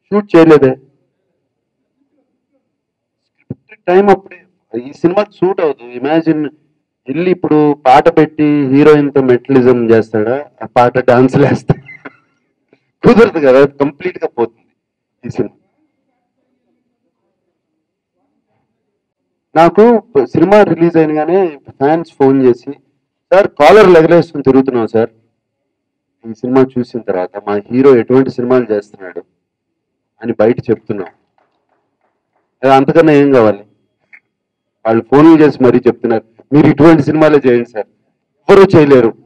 shoot చేయలేదే time అప్పుడే ఈ సినిమాకి సూట్ అవుతుంది ఇమాజిన్ వెళ్ళి ఇప్పుడు పాట పెట్టి హీరోయిన్ తో మెటలిజం చేస్తాడా ఆ పాట డాన్స్ వేస్తా కుదరదు కదా కంప్లీట్ గా పోతుంది ఈ సినిమా నాకు సినిమా రిలీజ్ అయినగానే ఫ్యాన్స్ ఫోన్ చేసి సార్ కాలర్ ఎగరేసుకుని తిరుగుతున్నాం సార్ ఈ సినిమా చూసిన తర్వాత మా హీరో ఎటువంటి సినిమాలు చేస్తున్నాడు అని బయట చెప్తున్నాం అది అంతకన్నా ఏం కావాలి వాళ్ళు ఫోన్లు చేసి మరీ చెప్తున్నారు మీరు ఇటువంటి సినిమాలే చేయండి సార్ ఎవరు చేయలేరు